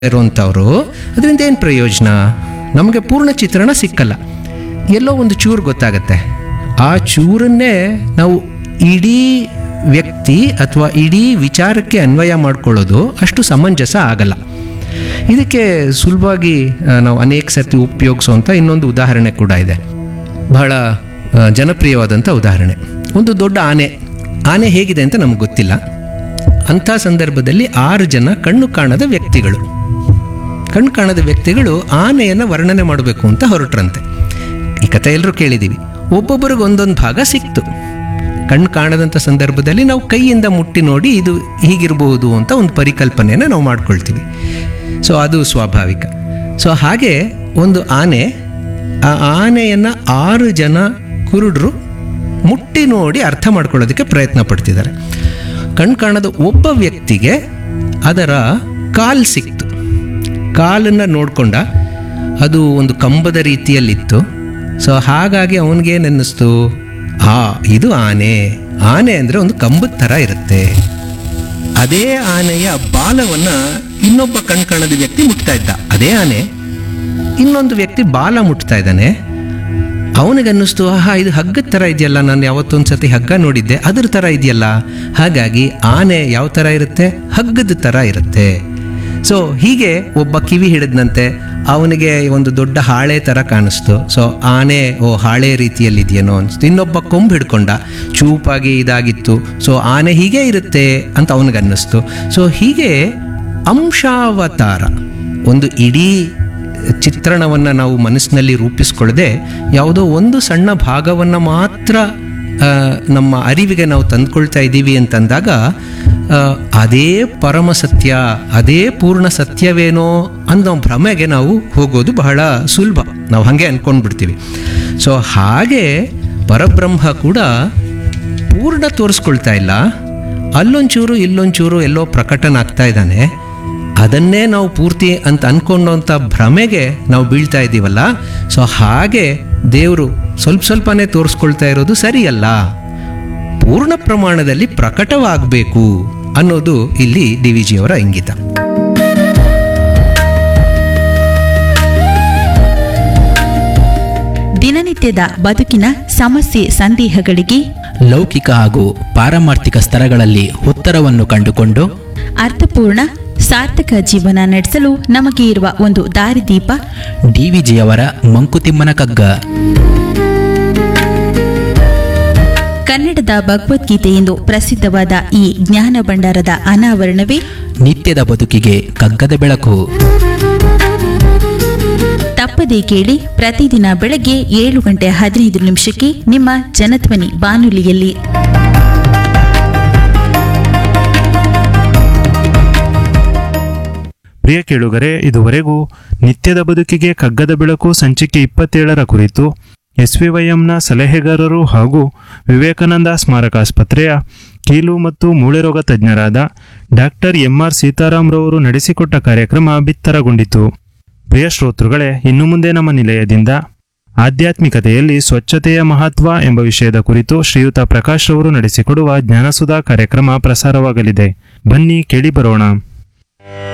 ಇರುವಂಥವ್ರು ಅದರಿಂದ ಏನು ಪ್ರಯೋಜನ ನಮಗೆ ಪೂರ್ಣ ಚಿತ್ರಣ ಸಿಕ್ಕಲ್ಲ ಎಲ್ಲೋ ಒಂದು ಚೂರು ಗೊತ್ತಾಗತ್ತೆ ಆ ಚೂರನ್ನೇ ನಾವು ಇಡೀ ವ್ಯಕ್ತಿ ಅಥವಾ ಇಡೀ ವಿಚಾರಕ್ಕೆ ಅನ್ವಯ ಮಾಡ್ಕೊಳ್ಳೋದು ಅಷ್ಟು ಸಮಂಜಸ ಆಗಲ್ಲ ಇದಕ್ಕೆ ಸುಲಭವಾಗಿ ಆ, ನಾವು ಅನೇಕ ಸರ್ತಿ ಉಪಯೋಗಿಸುವಂಥ ಇನ್ನೊಂದು ಉದಾಹರಣೆ ಕೂಡ ಇದೆ ಬಹಳ ಆ, ಜನಪ್ರಿಯವಾದಂಥ ಉದಾಹರಣೆ ಒಂದು ದೊಡ್ಡ ಆನೆ ಆನೆ ಹೇಗಿದೆ ಅಂತ ನಮ್ಗೆ ಗೊತ್ತಿಲ್ಲ ಅಂಥ ಸಂದರ್ಭದಲ್ಲಿ ಆರು ಜನ ಕಣ್ಣು ಕಾಣದ ವ್ಯಕ್ತಿಗಳು ಕಣ್ಣು ಕಾಣದ ವ್ಯಕ್ತಿಗಳು ಆನೆಯನ್ನು ವರ್ಣನೆ ಮಾಡಬೇಕು ಅಂತ ಹೊರಟ್ರಂತೆ ಈ ಕಥೆ ಎಲ್ಲರೂ ಕೇಳಿದ್ದೀವಿ ಒಬ್ಬೊಬ್ಬರಿಗೆ ಒಂದೊಂದು ಭಾಗ ಸಿಕ್ತು ಕಣ್ಣು ಕಾಣದಂಥ ಸಂದರ್ಭದಲ್ಲಿ ನಾವು ಕೈಯಿಂದ ಮುಟ್ಟಿ ನೋಡಿ ಇದು ಹೀಗಿರಬಹುದು ಅಂತ ಒಂದು ಪರಿಕಲ್ಪನೆಯನ್ನು ನಾವು ಮಾಡ್ಕೊಳ್ತೀವಿ ಸೊ ಅದು ಸ್ವಾಭಾವಿಕ ಸೊ ಹಾಗೆ ಒಂದು ಆನೆ ಆ ಆನೆಯನ್ನು ಆರು ಜನ ಕುರುಡರು ಮುಟ್ಟಿ ನೋಡಿ ಅರ್ಥ ಮಾಡ್ಕೊಳ್ಳೋದಕ್ಕೆ ಪ್ರಯತ್ನ ಪಡ್ತಿದ್ದಾರೆ ಕಣ್ ಕಾಣದ ಒಬ್ಬ ವ್ಯಕ್ತಿಗೆ ಅದರ ಕಾಲ್ ಸಿಕ್ತು ಕಾಲನ್ನು ನೋಡ್ಕೊಂಡ ಅದು ಒಂದು ಕಂಬದ ರೀತಿಯಲ್ಲಿತ್ತು ಸೊ ಹಾಗಾಗಿ ಅವನಿಗೇನು ಅನ್ನಿಸ್ತು ಆ ಇದು ಆನೆ ಆನೆ ಅಂದರೆ ಒಂದು ಕಂಬದ ಥರ ಇರುತ್ತೆ ಅದೇ ಆನೆಯ ಬಾಲವನ್ನು ಇನ್ನೊಬ್ಬ ಕಣ್ ಕಾಣದ ವ್ಯಕ್ತಿ ಮುಟ್ತಾ ಇದ್ದ ಅದೇ ಆನೆ ಇನ್ನೊಂದು ವ್ಯಕ್ತಿ ಬಾಲ ಮುಟ್ತಾ ಇದ್ದಾನೆ ಅವನಿಗನ್ನಿಸ್ತು ಆಹಾ ಇದು ಹಗ್ಗದ ಥರ ಇದೆಯಲ್ಲ ನಾನು ಯಾವತ್ತೊಂದು ಸತಿ ಹಗ್ಗ ನೋಡಿದ್ದೆ ಅದ್ರ ಥರ ಇದೆಯಲ್ಲ ಹಾಗಾಗಿ ಆನೆ ಯಾವ ಥರ ಇರುತ್ತೆ ಹಗ್ಗದ ಥರ ಇರುತ್ತೆ ಸೊ ಹೀಗೆ ಒಬ್ಬ ಕಿವಿ ಹಿಡಿದ್ನಂತೆ ಅವನಿಗೆ ಒಂದು ದೊಡ್ಡ ಹಾಳೆ ಥರ ಕಾಣಿಸ್ತು ಸೊ ಆನೆ ಓ ಹಾಳೆ ರೀತಿಯಲ್ಲಿ ಇದೆಯೇನೋ ಅನಿಸ್ತು ಇನ್ನೊಬ್ಬ ಕೊಂಬು ಹಿಡ್ಕೊಂಡ ಚೂಪಾಗಿ ಇದಾಗಿತ್ತು ಸೊ ಆನೆ ಹೀಗೆ ಇರುತ್ತೆ ಅಂತ ಅವನಿಗನ್ನಿಸ್ತು ಸೊ ಹೀಗೆ ಅಂಶಾವತಾರ ಒಂದು ಇಡೀ ಚಿತ್ರಣವನ್ನು ನಾವು ಮನಸ್ಸಿನಲ್ಲಿ ರೂಪಿಸ್ಕೊಳ್ಳದೆ ಯಾವುದೋ ಒಂದು ಸಣ್ಣ ಭಾಗವನ್ನು ಮಾತ್ರ ಆ, ನಮ್ಮ ಅರಿವಿಗೆ ನಾವು ತಂದ್ಕೊಳ್ತಾ ಇದ್ದೀವಿ ಅಂತಂದಾಗ ಆ, ಅದೇ ಪರಮ ಸತ್ಯ ಅದೇ ಪೂರ್ಣ ಸತ್ಯವೇನೋ ಅನ್ನೋ ಭ್ರಮೆಗೆ ನಾವು ಹೋಗೋದು ಬಹಳ ಸುಲಭ ನಾವು ಹಾಗೆ ಅಂದ್ಕೊಂಡ್ಬಿಡ್ತೀವಿ ಸೊ ಹಾಗೆ ಪರಬ್ರಹ್ಮ ಕೂಡ ಪೂರ್ಣ ತೋರಿಸ್ಕೊಳ್ತಾ ಇಲ್ಲ ಅಲ್ಲೊಂಚೂರು ಇಲ್ಲೊಂಚೂರು ಎಲ್ಲೋ ಪ್ರಕಟನ ಆಗ್ತಾ ಇದ್ದಾನೆ ಅದನ್ನೇ ನಾವು ಪೂರ್ತಿ ಅಂತ ಅನ್ಕೊಂಡಂಥ ಭ್ರಮೆಗೆ ನಾವು ಬೀಳ್ತಾ ಇದ್ದೀವಲ್ಲ ಸೊ ಹಾಗೆ ದೇವರು ಸ್ವಲ್ಪ ಸ್ವಲ್ಪನೇ ತೋರಿಸ್ಕೊಳ್ತಾ ಇರೋದು ಸರಿಯಲ್ಲ ಪೂರ್ಣ ಪ್ರಮಾಣದಲ್ಲಿ ಪ್ರಕಟವಾಗಬೇಕು ಅನ್ನೋದು ಇಲ್ಲಿ ಡಿ ವಿ ಜಿಯವರ ಇಂಗಿತ ದಿನನಿತ್ಯದ ಬದುಕಿನ ಸಮಸ್ಯೆ ಸಂದೇಹಗಳಿಗೆ ಲೌಕಿಕ ಹಾಗೂ ಪಾರಮಾರ್ಥಿಕ ಸ್ತರಗಳಲ್ಲಿ ಉತ್ತರವನ್ನು ಕಂಡುಕೊಂಡು ಅರ್ಥಪೂರ್ಣ ಸಾರ್ಥಕ ಜೀವನ ನಡೆಸಲು ನಮಗೆ ಇರುವ ಒಂದು ದಾರಿದೀಪ ಡಿವಿಜಿಯವರ ಮಂಕುತಿಮ್ಮನ ಕಗ್ಗ ಕನ್ನಡದ ಭಗವದ್ಗೀತೆ ಎಂದು ಪ್ರಸಿದ್ಧವಾದ ಈ ಜ್ಞಾನ ಭಂಡಾರದ ಅನಾವರಣವೇ ನಿತ್ಯದ ಬದುಕಿಗೆ ಕಗ್ಗದ ಬೆಳಕು ತಪ್ಪದೇ ಕೇಳಿ ಪ್ರತಿದಿನ ಬೆಳಗ್ಗೆ ಏಳು ಗಂಟೆ ಹದಿನೈದು ನಿಮಿಷಕ್ಕೆ ನಿಮ್ಮ ಜನಧ್ವನಿ ಬಾನುಲಿಯಲ್ಲಿ ಪ್ರಿಯ ಕೇಳುಗರೆ ಇದುವರೆಗೂ ನಿತ್ಯದ ಬದುಕಿಗೆ ಕಗ್ಗದ ಬೆಳಕು ಸಂಚಿಕೆ ಇಪ್ಪತ್ತೇಳರ ಕುರಿತು ಎಸ್ವಿವೈಎಂನ ಸಲಹೆಗಾರರು ಹಾಗೂ ವಿವೇಕಾನಂದ ಸ್ಮಾರಕಾಸ್ಪತ್ರೆಯ ಕೀಲು ಮತ್ತು ಮೂಳೆ ರೋಗ ತಜ್ಞರಾದ ಡಾಕ್ಟರ್ ಎಂಆರ್ ಸೀತಾರಾಮ್ರವರು ನಡೆಸಿಕೊಟ್ಟ ಕಾರ್ಯಕ್ರಮ ಬಿತ್ತರಗೊಂಡಿತು ಪ್ರಿಯ ಶ್ರೋತೃಗಳೇ ಇನ್ನು ಮುಂದೆ ನಮ್ಮ ನಿಲಯದಿಂದ ಆಧ್ಯಾತ್ಮಿಕತೆಯಲ್ಲಿ ಸ್ವಚ್ಛತೆಯ ಮಹತ್ವ ಎಂಬ ವಿಷಯದ ಕುರಿತು ಶ್ರೀಯುತ ಪ್ರಕಾಶ್ ರವರು ನಡೆಸಿಕೊಡುವ ಜ್ಞಾನಸುಧಾ ಕಾರ್ಯಕ್ರಮ ಪ್ರಸಾರವಾಗಲಿದೆ ಬನ್ನಿ ಕೇಳಿ ಬರೋಣ